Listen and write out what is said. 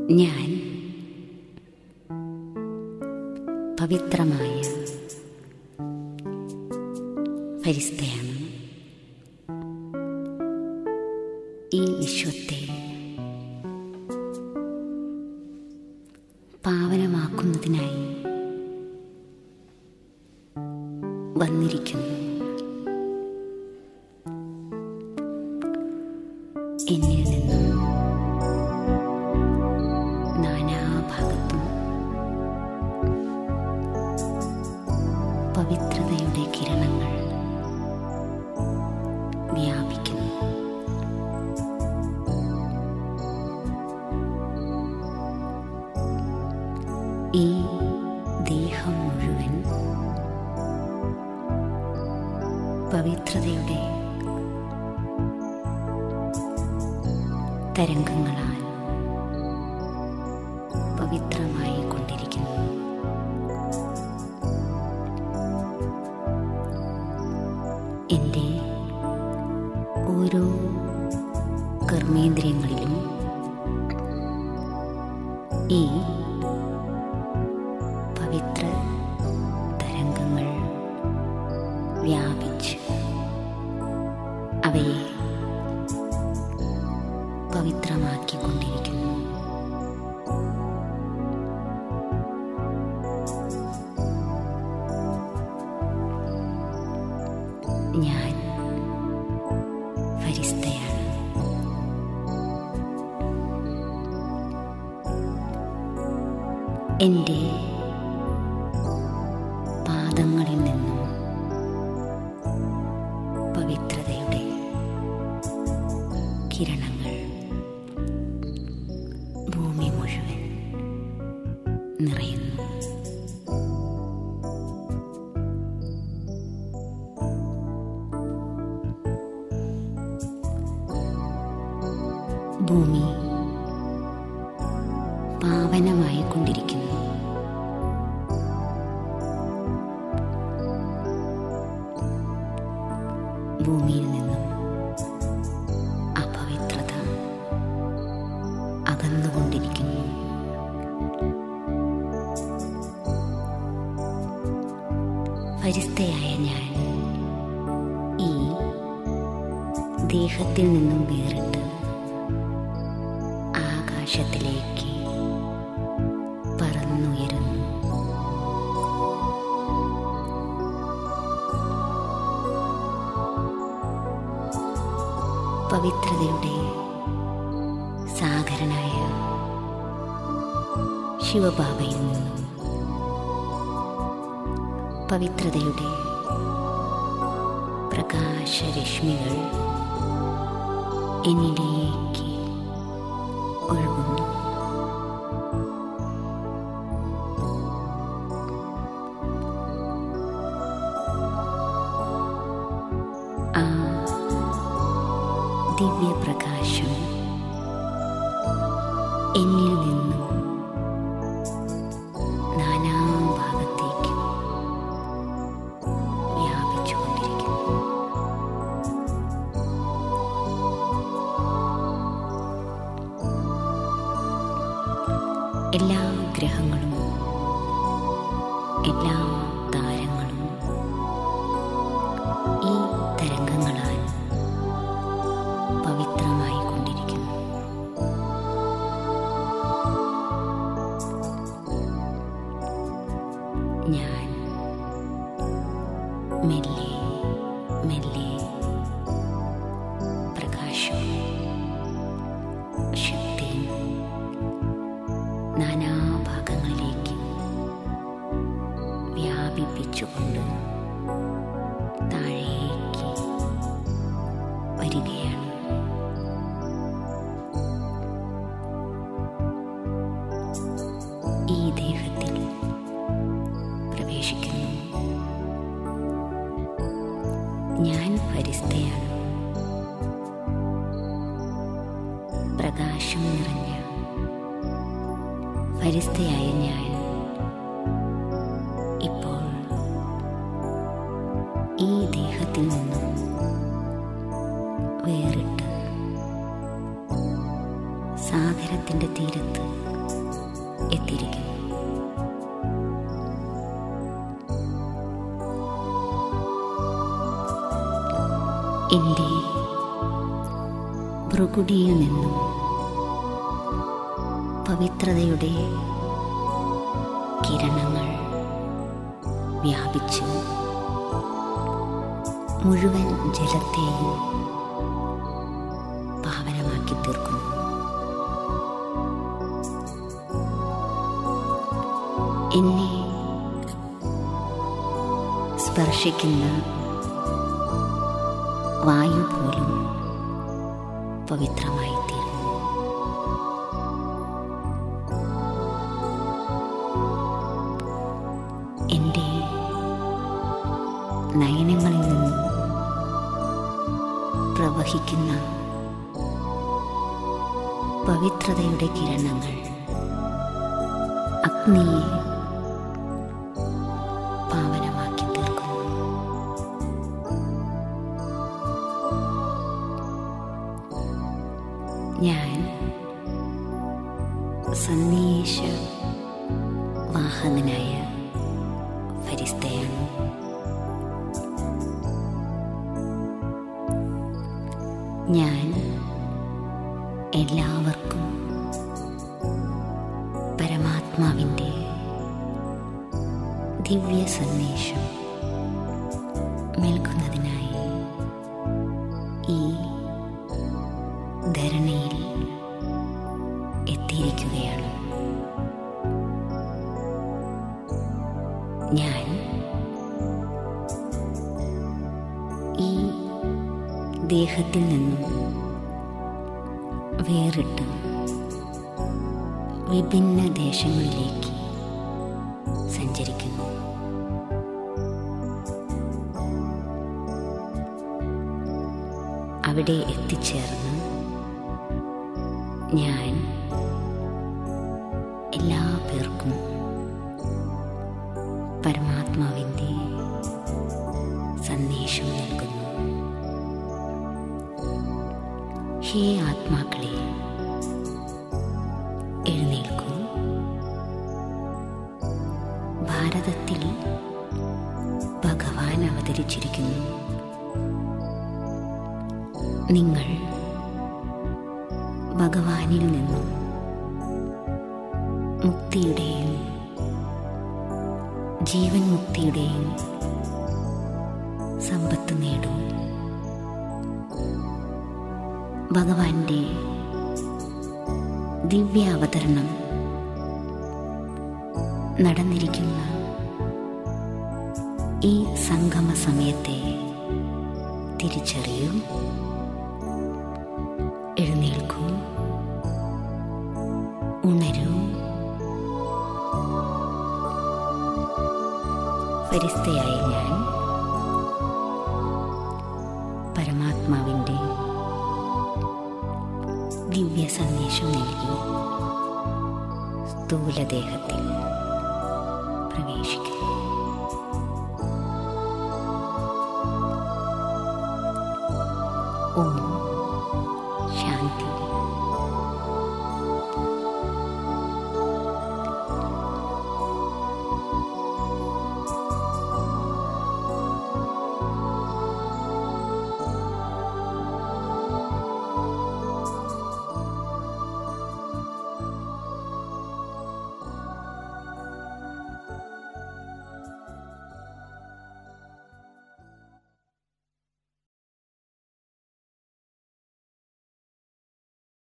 ഞാൻ പവിത്രമായ പരിസ്ഥയാണ് ഈ വിശ്വത്തെ പാവനമാക്കുന്നതിനായി വന്നിരിക്കുന്നു എന്നിൽ നിന്നും നാനാഭാഗത്തും പവിത്രതയുടെ കിരണങ്ങൾ വ്യാപിക്കുന്നു ഈ ദേഹം മുഴുവൻ പവിത്രതയുടെ തരംഗങ്ങളാൽ പവിത്രമായി കൊണ്ടിരിക്കുന്നു എൻ്റെ ഓരോ കർമ്മേന്ദ്രിയങ്ങളിലും ഈ പവിത്ര തരംഗങ്ങൾ വ്യാപിച്ച് അവയെ പവിത്രമാക്കിക്കൊണ്ടിരിക്കുന്നു ഞാൻ ഫരിസ്തയാണ് എൻ്റെ പാദങ്ങളിൽ നിന്നും പവിത്രതയുടെ കിരണങ്ങൾ ഭൂമി മുഴുവൻ നിറയുന്നു ഭൂമി പാവനമായി കൊണ്ടിരിക്കുന്നു ഭൂമിയിൽ നിന്നും അപവിത്രത അകന്നുകൊണ്ടിരിക്കുന്നു പരിസ്ഥയായ ഞാൻ ഈ ദേഹത്തിൽ നിന്നും വേറിട്ട് ആകാശത്തിലേക്ക് പറന്നുയരുന്നു പവിത്രതയുടെ സാഗരനായ ശിവബാബയിൽ നിന്നും പവിത്രതയുടെ പ്രകാശരശ്മികൾ എന്നിലേക്ക് ഒഴുകുന്നു ആ ദിവ്യപ്രകാശം എന്നിൽ നിന്നും നാനാഭാഗത്തേക്കും വ്യാപിച്ചുകൊണ്ടിരിക്കുന്നു എല്ലാ ഗ്രഹങ്ങളും എല്ലാ താരങ്ങളും ഈ തരംഗങ്ങളാൽ പവിത്രമായി കൊണ്ടിരിക്കുന്നു ഞാൻ മെല്ലെ മെല്ലെ പ്രകാശവും ശക്തിയും നാനാഭാഗങ്ങളിലേക്ക് വ്യാപിപ്പിച്ചുകൊണ്ട് താഴേക്ക് വരികയാണ് ഈ ദേഹത്തിൽ പ്രവേശിക്കുന്നു ഞാൻ പരിസ്ഥയാണ് പ്രകാശം നിറഞ്ഞ പരിസ്ഥയായ ഞാൻ ഇപ്പോൾ ഈ ദേഹത്തിൽ നിന്നും വേറിട്ട് സാഗരത്തിൻ്റെ തീരത്ത് എത്തിയിരിക്കുന്നു എൻ്റെ ഭൃകുടിയിൽ നിന്നും പവിത്രതയുടെ കിരണങ്ങൾ വ്യാപിച്ചു മുഴുവൻ ജലത്തെയും പാവനമാക്കി തീർക്കുന്നു എന്നെ സ്പർശിക്കുന്ന വായു പോലും പവിത്രമായി തീരുന്നു എൻ്റെ നയനങ്ങളിൽ നിന്നും പ്രവഹിക്കുന്ന പവിത്രതയുടെ കിരണങ്ങൾ അഗ്നിയെ പാവനമാക്കി തീർക്കുന്നു ഞാൻ സന്ദേശ വാഹകനായ ഫരിസ്തയാണ് ഞാൻ എല്ലാവർക്കും പരമാത്മാവിൻ്റെ ദിവ്യ സന്ദേശം നൽകുന്നതിനായി ഈ ധരണയിൽ എത്തിയിരിക്കുകയാണ് ഞാൻ ഈ ദേഹത്തിൽ നിന്നും വേറിട്ട് വിഭിന്ന ദേശങ്ങളിലേക്ക് സഞ്ചരിക്കുന്നു അവിടെ എത്തിച്ചേർന്ന് ഞാൻ എല്ലാ പേർക്കും പരമാത്മാവിൻ്റെ സന്ദേശം നൽകുന്നു ഹേ ആത്മാക്കളെ എഴുന്നേൽക്കൂ ഭാരതത്തിൽ ഭഗവാൻ അവതരിച്ചിരിക്കുന്നു നിങ്ങൾ ഭഗവാനിൽ നിന്നും മുക്തിയുടെയും ജീവൻ മുക്തിയുടെയും സമ്പത്ത് നേടൂ ഭഗവാന്റെ ദിവ്യ അവതരണം നടന്നിരിക്കുന്ന ഈ സംഗമ സമയത്തെ തിരിച്ചറിയൂ എഴുന്നേൽക്കൂ ഉണരൂ ഫരിസ്തയായ ഞാൻ പരമാത്മാവിൻ്റെ ദിവ്യ സന്ദേശം നൽകി സ്ഥൂലദേഹത്തിൽ പ്രവേശിക്കുന്നു